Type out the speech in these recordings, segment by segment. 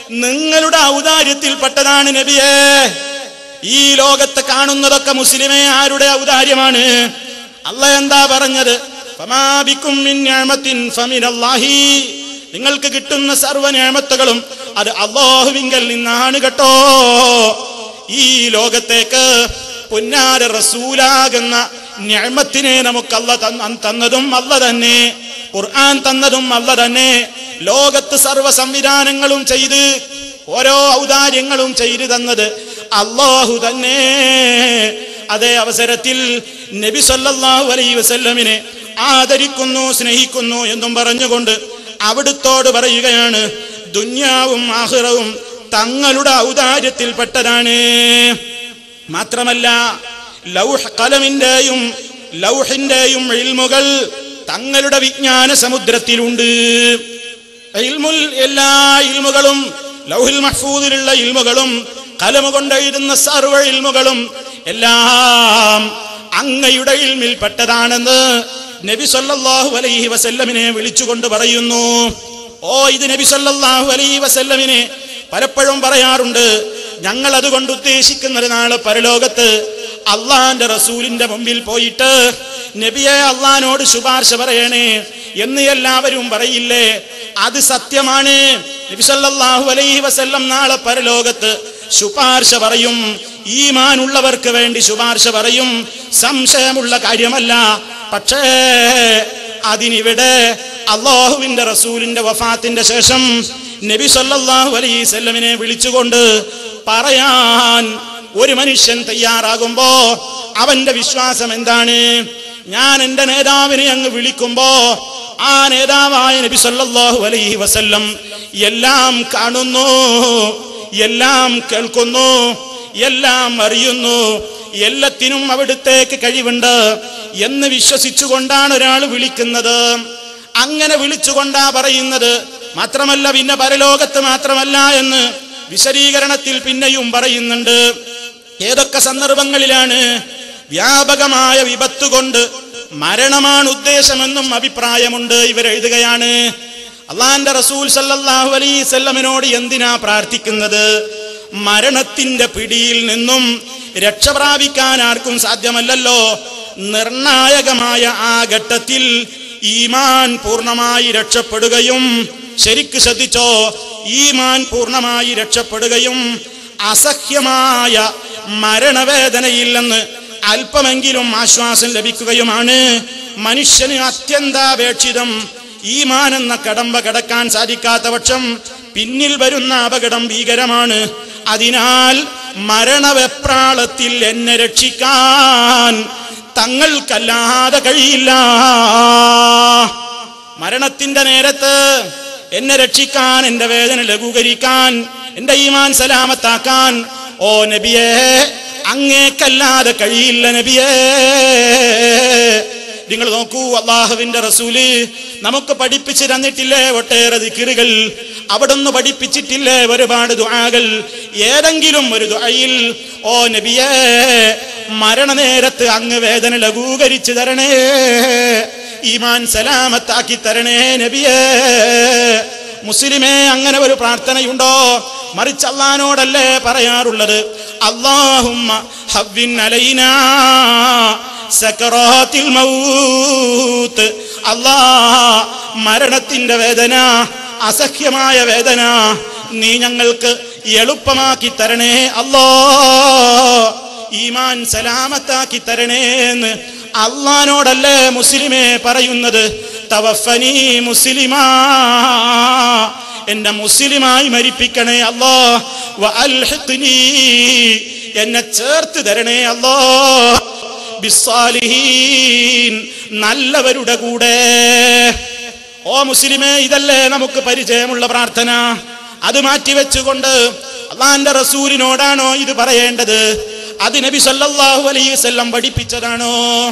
നിങ്ങളുടെ ഔദാര്യത്തിൽപ്പെട്ടതാണ് നബിയേ ഈ ലോകത്ത് കാണുന്നതൊക്കെ മുസ്ലിമേ ആരുടെ ഔദാര്യമാണ് അല്ല എന്താ പറഞ്ഞത് ഫമാബിക്കും മിൻ നിഅമത്തിൻ ഫമിനല്ലാഹി നിങ്ങൾക്ക് കിട്ടുന്ന സർവ്വ നിഅമത്തുകളും അത് അള്ളാഹുവിങ്കൽ നിന്നാണ് കേട്ടോ ഈ ലോകത്തേക്ക് പുന്നാര റസൂലാകുന്ന ഞമത്തിനെ നമുക്ക് അല്ല തന്നതും അല്ല തന്നെ ഖുർആൻ തന്നതും അല്ല തന്നെ ലോകത്ത് സർവ്വ സംവിധാനങ്ങളും ചെയ്ത് ഓരോ ഔദാര്യങ്ങളും ചെയ്തു തന്നത് അള്ളാഹു തന്നെ അതേ അവസരത്തിൽ നബി സല്ലല്ലാഹു അലൈഹി വസല്ലമിനെ ആദരിക്കുന്നു സ്നേഹിക്കുന്നു എന്നും പറഞ്ഞുകൊണ്ട് അവിടുത്തോട് പറയുകയാണ് ദുന്യാവും ആഹിറവും തങ്ങളുടെ ഔദാര്യത്തിൽപ്പെട്ടതാണ് മാത്രമല്ല ലൗഹ് കലമിന്റെയും ലൗഹിന്റെയും ഇൽമുകൾ തങ്ങളുടെ വിജ്ഞാന സമുദ്രത്തിലുണ്ട് ഇൽമുൽ എല്ലാ ഇൽമുകളും ലൗഹിൽ മഹ്ഫൂദിലുള്ള ഇൽമുകളും കലമ കൊണ്ട് എഴുതുന്ന സർവ ഇൽമുകളും എല്ലാം അങ്ങയുടെ ഇൽമിൽപ്പെട്ടതാണെന്ന് നബി സല്ലല്ലാഹു അലൈഹി വസല്ലമിനെ വിളിച്ചുകൊണ്ട് പറയുന്നു ഓ ഇത് നബി സല്ലല്ലാഹു അലൈഹി വസല്ലമിനെ പലപ്പോഴും പറയാറുണ്ട് ഞങ്ങൾ അതുകൊണ്ട് ഉദ്ദേശിക്കുന്നത് നാളെ പരലോകത്ത് അള്ളാന്റെ റസൂലിന്റെ മുമ്പിൽ പോയിട്ട് നബിയെ അള്ളഹാനോട് ശുപാർശ പറയണേ എന്ന് എല്ലാവരും പറയില്ലേ അത് സത്യമാണ് നബി സല്ലല്ലാഹു അലൈഹി വസല്ലം നാളെ പരലോകത്ത് ശുപാർശ പറയും ഈമാനുള്ളവർക്ക് വേണ്ടി ശുപാർശ പറയും സംശയമുള്ള കാര്യമല്ല പക്ഷേ അതിനിവിടെ അള്ളാഹുവിന്റെ റസൂലിന്റെ വഫാത്തിന്റെ ശേഷം നബി സല്ലല്ലാഹു അലൈഹി വസല്ലമിനെ വിളിച്ചുകൊണ്ട് പറയാൻ ഒരു മനുഷ്യൻ തയ്യാറാകുമ്പോ അവന്റെ വിശ്വാസം എന്താണ് ഞാൻ എന്റെ നേതാവിനെ അങ്ങ് വിളിക്കുമ്പോ ആ നേതാവായ നബി സല്ലല്ലാഹു അലൈഹി വസല്ലം എല്ലാം കാണുന്നു എല്ലാം കേൾക്കുന്നു എല്ലാം അറിയുന്നു എല്ലാത്തിനും അവിടുത്തേക്ക് കഴിവുണ്ട് എന്ന് വിശ്വസിച്ചുകൊണ്ടാണ് ഒരാൾ വിളിക്കുന്നത് അങ്ങനെ വിളിച്ചുകൊണ്ടാ പറയുന്നത് മാത്രമല്ല പിന്നെ പരലോകത്ത് മാത്രമല്ല എന്ന് വിശദീകരണത്തിൽ പിന്നെയും പറയുന്നുണ്ട് ഏതൊക്കെ സന്ദർഭങ്ങളിലാണ് വ്യാപകമായ വിപത്ത് കൊണ്ട് മരണമാണ് ഉദ്ദേശമെന്നും അഭിപ്രായമുണ്ട് ഇവരെഴുതുകയാണ് അള്ളാന്റെ റസൂൽ സല്ലല്ലാഹു അലൈഹി വസല്ലമിനോട് എന്തിനാ പ്രാർത്ഥിക്കുന്നത് മരണത്തിന്റെ പിടിയിൽ നിന്നും രക്ഷ പ്രാപിക്കാൻ ആർക്കും സാധ്യമല്ലല്ലോ നിർണായകമായ ആ ഘട്ടത്തിൽ ഈമാൻ പൂർണ്ണമായി രക്ഷപ്പെടുകയും ശരിക്ക് ശ്രദ്ധിച്ചോ ഈമാൻ പൂർണ്ണമായി രക്ഷപ്പെടുകയും അസഹ്യമായ മരണവേദനയിൽ നിന്ന് അല്പമെങ്കിലും ആശ്വാസം ലഭിക്കുകയുമാണ് മനുഷ്യന് അത്യന്താപേക്ഷിതം ഈമാൻ എന്ന കടമ്പ കടക്കാൻ സാധിക്കാത്ത പക്ഷം പിന്നിൽ വരുന്ന അപകടം ഭീകരമാണ് അതിനാൽ മരണവെപ്രാളത്തിൽ എന്നെ രക്ഷിക്കാൻ തങ്ങൾക്കല്ലാതെ കഴിയില്ല മരണത്തിന്റെ നേരത്ത് എന്നെ രക്ഷിക്കാൻ എന്റെ വേദന ലഘൂകരിക്കാൻ എന്റെ ഈമാൻ സലാമത്താക്കാൻ ഓ നബിയേ അങ്ങേക്കല്ലാതെ കഴിയില്ല നബിയേ നിങ്ങൾ നോക്കൂ അള്ളാഹുവിന്റെ റസൂല് നമുക്ക് പഠിപ്പിച്ചു തന്നിട്ടില്ലേ ഒട്ടേറെ ദിക്കിറുകൾ അവിടുന്ന് പഠിപ്പിച്ചിട്ടില്ലേ ഒരുപാട് ദുആകൾ ഏതെങ്കിലും ഒരു ദുആയിൽ ഓ നബിയേ മരണനേരത്ത് അങ്ങ് വേദന ലഘൂകരിച്ചു തരണേ ഈമാൻ സലാമത്താക്കി തരണേ നബിയേ മുസ്ലിമേ അങ്ങനെ ഒരു പ്രാർത്ഥനയുണ്ടോ മറിച്ച് അള്ളഹാനോടല്ലേ പറയാറുള്ളത് അള്ളാഹുമ്മ ഹവ്വിൻ അലൈനാ സക്കറാത്തിൽ മൗത്ത് അല്ലാ മരണത്തിന്റെ വേദന അസഹ്യമായ വേദന നീ ഞങ്ങൾക്ക് എളുപ്പമാക്കി തരണേ അല്ലോ ഈമാൻ സലാമത്താക്കി തരണേ എന്ന് അള്ളഹാനോടല്ലേ മുസ്ലിമേ പറയുന്നത് തവഫനി മുസ്ലിമാ എന്നെ മുസ്ലിമായി മരിപ്പിക്കണേ അല്ലോ വഅൽഹിഖ്നി എന്നെ ചേർത്ത് തരണേ അല്ലോ ബിസ്സാലിഹീൻ നല്ലവരുടെ കൂടെ ഓ മുസ്ലിമേ ഇതല്ലേ നമുക്ക് പരിചയമുള്ള പ്രാർത്ഥന അത് മാറ്റിവെച്ചുകൊണ്ട് അള്ളാന്റെ റസൂലിനോടാണോ ഇത് പറയേണ്ടത് അത് നബി സല്ലല്ലാഹു അലൈഹി വസല്ലം പഠിപ്പിച്ചതാണോ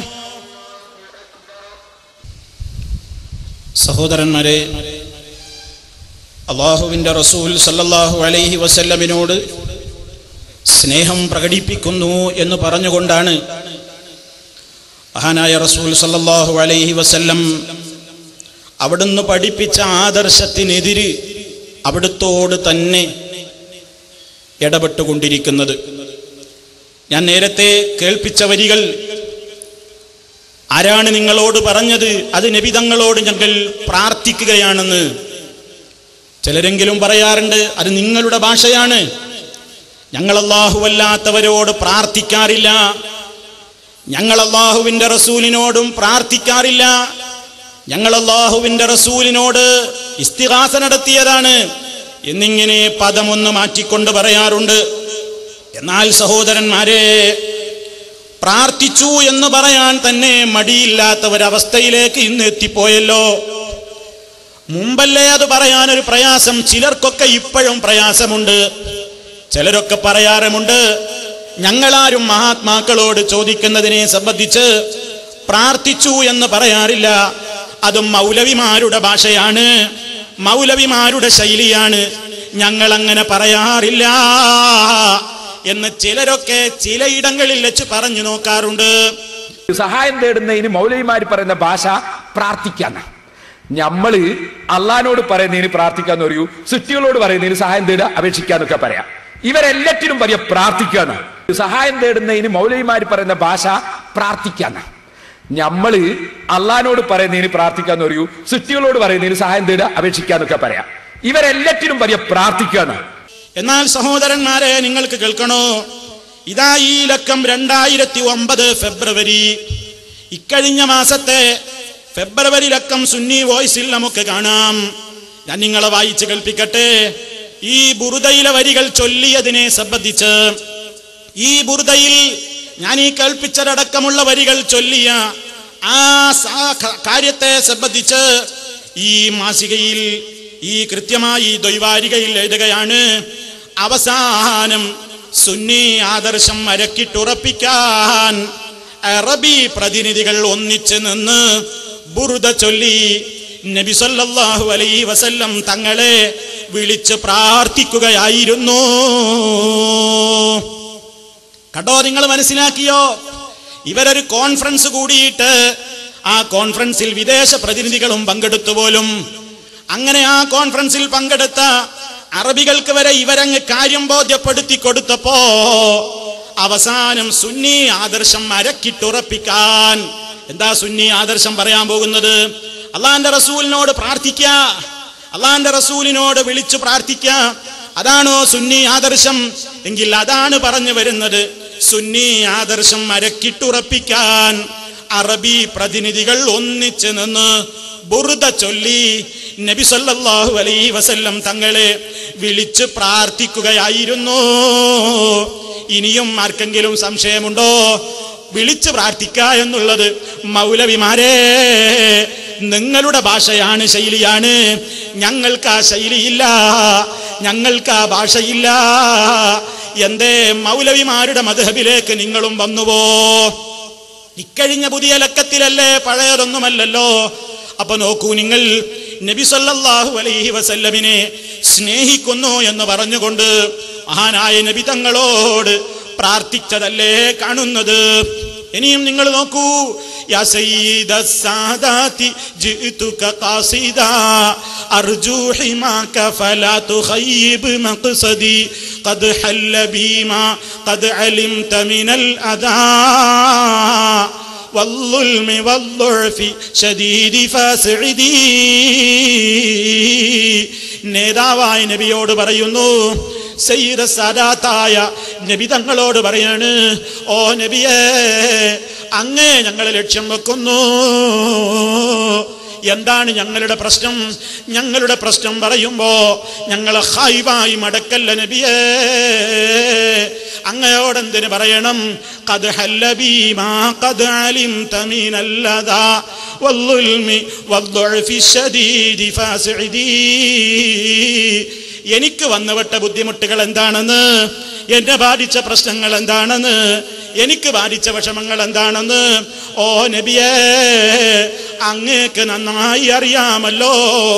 സഹോദരന്മാരെ അള്ളാഹുവിന്റെ റസൂൽ സല്ലല്ലാഹു അലൈഹി വസല്ലമിനോട് സ്നേഹം പ്രകടിപ്പിക്കുന്നു എന്ന് പറഞ്ഞുകൊണ്ടാണ് മഹാനായ റസൂൽ സല്ലല്ലാഹു അലൈഹി വസല്ലം അവിടുന്ന് പഠിപ്പിച്ച ആദർശത്തിനെതിര് അവിടുത്തോട് തന്നെ ഇടപെട്ടുകൊണ്ടിരിക്കുന്നത് ഞാൻ നേരത്തെ കേൾപ്പിച്ച വരികൾ ആരാണ് നിങ്ങളോട് പറഞ്ഞത് അത് നബിതങ്ങളോട് ഞങ്ങൾ പ്രാർത്ഥിക്കുകയാണെന്ന് ചിലരെങ്കിലും പറയാറുണ്ട് അത് നിങ്ങളുടെ ഭാഷയാണ് ഞങ്ങൾ അല്ലാഹുവല്ലാത്തവരോട് പ്രാർത്ഥിക്കാറില്ല ഞങ്ങൾ അള്ളാഹുവിന്റെ റസൂലിനോടും പ്രാർത്ഥിക്കാറില്ല ഞങ്ങൾ അള്ളാഹുവിന്റെ റസൂലിനോട് ഇസ്തിഹാസ നടത്തിയതാണ് എന്നിങ്ങനെ പദമൊന്ന് മാറ്റിക്കൊണ്ട് പറയാറുണ്ട് എന്നാൽ സഹോദരന്മാരെ പ്രാർത്ഥിച്ചു എന്ന് പറയാൻ തന്നെ മടിയില്ലാത്ത ഒരവസ്ഥയിലേക്ക് ഇന്ന് എത്തിപ്പോയല്ലോ മുമ്പല്ലേ അത് പറയാൻ ഒരു പ്രയാസം ചിലർക്കൊക്കെ ഇപ്പോഴും പ്രയാസമുണ്ട് ചിലരൊക്കെ പറയാറുമുണ്ട് ഞങ്ങളാരും മഹാത്മാക്കളോട് ചോദിക്കുന്നതിനെ സംബന്ധിച്ച് പ്രാർത്ഥിച്ചു എന്ന് പറയാറില്ല അതും മൗലവിമാരുടെ ഭാഷയാണ് മൗലവിമാരുടെ ശൈലിയാണ് ഞങ്ങൾ അങ്ങനെ പറയാറില്ല എന്ന് ചിലരൊക്കെ ചിലയിടങ്ങളിൽ വെച്ച് പറഞ്ഞു നോക്കാറുണ്ട് സഹായം തേടുന്നതിന് മൗലവിമാര് പറയുന്ന ഭാഷ പ്രാർത്ഥിക്കാന്ന നമ്മള് അള്ളഹാനോട് പറയുന്നതിന് പ്രാർത്ഥിക്കാന്ന് പറയൂ സൃഷ്ടികളോട് പറയുന്നതിന് സഹായം തേടുക അപേക്ഷിക്കാന്നൊക്കെ പറയാം ഇവരെല്ലാറ്റിനും പറയാ പ്രാർത്ഥിക്കാന്ന് സഹായം തേടുന്നതിന് മൗലവിമാര് പറയുന്ന ഭാഷ പ്രാർത്ഥിക്കാന്ന നമ്മള് അള്ളഹാനോട് പറയുന്നതിന് പ്രാർത്ഥിക്കാന്ന് പറയൂ സൃഷ്ടികളോട് പറയുന്നതിന് സഹായം തേടുക അപേക്ഷിക്കാന്നൊക്കെ പറയാം ഇവരെല്ലാറ്റിനും പറയാ പ്രാർത്ഥിക്കാന്ന് എന്നാൽ സഹോദരന്മാരെ നിങ്ങൾക്ക് കേൾക്കണോ ഇതാ ഈ ലക്കം രണ്ടായിരത്തി ഒമ്പത് ഫെബ്രുവരി ഇക്കഴിഞ്ഞ മാസത്തെ ഫെബ്രുവരി ലക്കം സുന്നി വോയിസിൽ നമുക്ക് കാണാം ഞാൻ നിങ്ങളെ വായിച്ച് കേൾപ്പിക്കട്ടെ ഈ ബുറുദയിലെ വരികൾ ചൊല്ലിയതിനെ സംബന്ധിച്ച് ഈ ബുറുദയിൽ ഞാൻ ഈ കേൾപ്പിച്ചതടക്കമുള്ള വരികൾ ചൊല്ലിയ ആ സാ- ക- കാര്യത്തെ സംബന്ധിച്ച് ഈ മാസികയിൽ ഈ കൃത്യമായി ദ്വൈവാരികയിൽ എഴുതുകയാണ് അവസാനം സുന്നി ആദർശം അരക്കിട്ടുറപ്പിക്കാൻ അറബി പ്രതിനിധികൾ ഒന്നിച്ച് നിന്ന് ബുറുദ ചൊല്ലി നബി സല്ലല്ലാഹു അലൈഹി വസല്ലം തങ്ങളെ വിളിച്ച് പ്രാർത്ഥിക്കുകയായിരുന്നു കണ്ടോ നിങ്ങൾ മനസ്സിലാക്കിയോ ഇവരൊരു കോൺഫറൻസ് കൂടിയിട്ട് ആ കോൺഫറൻസിൽ വിദേശ പ്രതിനിധികളും പങ്കെടുത്തു പോലും അങ്ങനെ ആ കോൺഫറൻസിൽ പങ്കെടുത്ത അറബികൾക്ക് വരെ ഇവരങ്ങ് കാര്യം ബോധ്യപ്പെടുത്തി കൊടുത്തപ്പോ അവസാനം സുന്നി ആദർശം അരക്കിട്ടുറപ്പിക്കാൻ എന്താ സുന്നി ആദർശം പറയാൻ പോകുന്നത് അള്ളാന്റെ റസൂലിനോട് പ്രാർത്ഥിക്കുക അള്ളാന്റെ റസൂലിനോട് വിളിച്ചു പ്രാർത്ഥിക്കുക അതാണോ സുന്നി ആദർശം എങ്കിൽ അതാണ് പറഞ്ഞു വരുന്നത് സുന്നി ആദർശം അരക്കിട്ടുറപ്പിക്കാൻ അറബി പ്രതിനിധികൾ ഒന്നിച്ച് നിന്ന് ബുറുദ ചൊല്ലി നബി സല്ലല്ലാഹു അലൈഹി വസല്ലം തങ്ങളെ വിളിച്ച് പ്രാർത്ഥിക്കുകയായിരുന്നു ഇനിയും ആർക്കെങ്കിലും സംശയമുണ്ടോ വിളിച്ച് പ്രാർത്ഥിക്ക എന്നുള്ളത് മൗലവിമാരെ നിങ്ങളുടെ ഭാഷയാണ് ശൈലിയാണ് ഞങ്ങൾക്ക് ആ ശൈലിയില്ല ഞങ്ങൾക്ക് ആ ഭാഷയില്ല എന്തേ മൗലവിമാരുടെ മധുഹബിലേക്ക് നിങ്ങളും വന്നുവോ ഇക്കഴിഞ്ഞ പുതിയ ലക്കത്തിലല്ലേ പഴയതൊന്നുമല്ലല്ലോ അപ്പൊ നോക്കൂ നിങ്ങൾ നബി സല്ലല്ലാഹു അലൈഹി വസല്ലമിനെ സ്നേഹിക്കുന്നു എന്ന് പറഞ്ഞുകൊണ്ട് മഹാനായ നബി തങ്ങളോട് പ്രാർത്ഥിച്ചതല്ലേ കാണുന്നത് ഇനിയും നിങ്ങൾ നോക്കൂ യാ സയ്യിദ സാദാതി ജിഅ്തുക ഖാസിദാ അർജു ഹിമാക ഫലാ തുഖയ്യിബ് മഖ്സദി ഖദ് ഹല്ല ബീമാ ഖദ് അലിംത മിനൽ അദാ والظلم والضعف شديد فاسعدي നേതാവായ നബിയോട് പറയുന്നു സയ്യിദ സാദാത്തായ നബി തങ്ങളോട് പറയാണ് ഓ നബിയേ അങ്ങേ ഞങ്ങളെ ലക്ഷ്യം വെക്കുന്നു എന്താണ് ഞങ്ങളുടെ പ്രശ്നം ഞങ്ങളുടെ പ്രശ്നം പറയുമ്പോ ഞങ്ങളെ ഹായിവായി മടക്കല്ല നബിയേ അങ്ങയോടെന്തിന് പറയണം قد حل بي ما قد علمت من اللذى والظلم والضعف الشديد فاسعدي എനിക്ക് വന്നുവിട്ട ബുദ്ധിമുട്ടുകൾ എന്താണെന്ന് എന്നെ ബാധിച്ച പ്രശ്നങ്ങൾ എന്താണെന്ന് എനിക്ക് ബാധിച്ച വിഷമങ്ങൾ എന്താണെന്ന് ഓ നബിയേ അങ്ങേക്ക് നന്നായി അറിയാമല്ലോ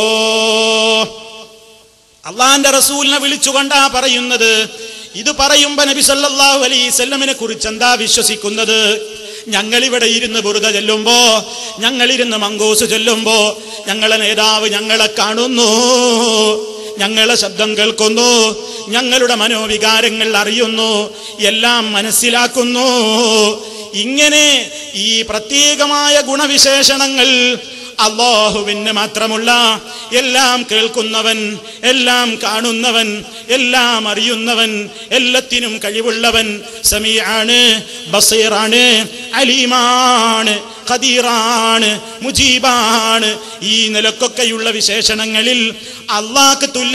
അള്ളാന്റെ റസൂലിനെ വിളിച്ചുകൊണ്ടാ പറയുന്നത് ഇത് പറയുമ്പോ നബി സല്ലല്ലാഹു അലൈഹി വസല്ലമിനെ കുറിച്ച് എന്താ വിശ്വസിക്കുന്നത് ഞങ്ങൾ ഇവിടെ ഇരുന്ന് ബുറുത ചെല്ലുമ്പോ ഞങ്ങൾ ഇരുന്ന് മങ്കോസ് ചൊല്ലുമ്പോ ഞങ്ങളെ നേതാവ് ഞങ്ങളെ കാണുന്നു ഞങ്ങളെ ശബ്ദം കേൾക്കുന്നു ഞങ്ങളുടെ മനോവികാരങ്ങൾ അറിയുന്നു എല്ലാം മനസ്സിലാക്കുന്നു ഇങ്ങനെ ഈ പ്രത്യേകമായ ഗുണവിശേഷണങ്ങൾ അള്ളാഹുവിന് മാത്രമുള്ള എല്ലാം കേൾക്കുന്നവൻ എല്ലാം കാണുന്നവൻ എല്ലാം അറിയുന്നവൻ എല്ലാത്തിനും കഴിവുള്ളവൻ സമീആണ് ബസീറാണ് അലീമാണ് ഖദീറാണ് മുജീബാണ് ഈ നിലക്കൊക്കെയുള്ള വിശേഷണങ്ങളിൽ അള്ളാഹ് തുല്യ